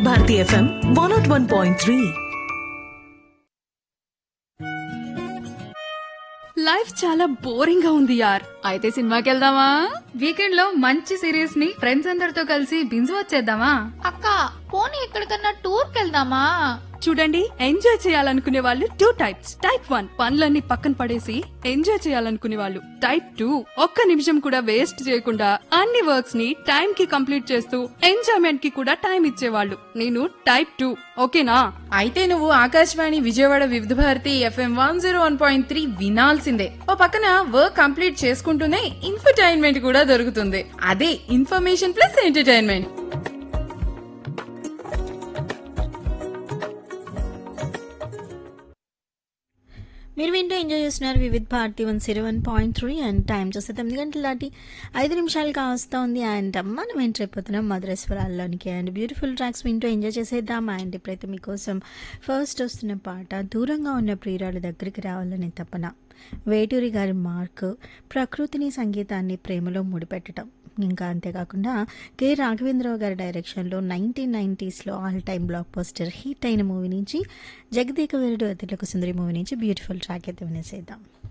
Bharati FM one not one point three life చాలా boring గా ఉంది యార్ అయితే సినిమాకి వెళ్దామా వీకెండ్ లో మంచి సిరీస్ ని ఫ్రెండ్స్ అందరితో కలిసి బింజ్ వచ్చేద్దామా అక్క పోనీ ఎక్కడికన్నా టూర్ వెళ్దామా చూడండి ఎంజాయ్ చేయాలనుకునే వాళ్ళు టూ టైప్స్ టైప్ వన్ పనులన్నీ పక్కన పడేసి ఎంజాయ్ చేయాలనుకునే వాళ్ళు టైప్ టూ ఒక్క నిమిషం కూడా వేస్ట్ చేయకుండా అన్ని వర్క్స్ ని టైం కి కంప్లీట్ చేస్తూ ఎంజాయ్మెంట్ కి కూడా టైం ఇచ్చేవాళ్ళు నేను టైప్ టూ ఓకేనా అయితే నువ్వు Akashvani Vijayawada Vividh Bharati FM one zero one point three వినాల్సిందే ఓ పక్కన వర్క్ కంప్లీట్ చేసుకుంటూనే ఇన్ఫర్టైన్మెంట్ కూడా దొరుకుతుంది అదే ఇన్ఫర్మేషన్ ప్లస్ ఎంటర్టైన్మెంట్ మీరు వింటూ ఎంజాయ్ చేస్తున్నారు Vividh Bharati one zero one point three and time చూస్తే తొమ్మిది గంటల దాటి ఐదు నిమిషాలు కావస్తూ ఉంది అండ్ మనం ఎంటర్ అయిపోతున్నాం మధురేశ్వరాల్లోనికి అండ్ బ్యూటిఫుల్ ట్రాక్స్ వింటూ ఎంజాయ్ చేసేద్దాం అండ్ ఇప్పుడైతే మీకోసం ఫస్ట్ వస్తున్న పాట దూరంగా ఉన్న ప్రియురాలు దగ్గరికి రావాలనే తపన వేటూరి గారి మార్క్ ప్రకృతిని సంగీతాన్ని ప్రేమలో ముడిపెట్టడం ఇంకా అంతేకాకుండా కె రాఘవేంద్రరావు గారి డైరెక్షన్లో నైన్టీన్ నైంటీస్లో all time blockbuster hit అయిన మూవీ నుంచి జగదేక వీరుడు అతిలకు సుందరి మూవీ నుంచి బ్యూటిఫుల్ ట్రాక్ అయితే వినేసేద్దాం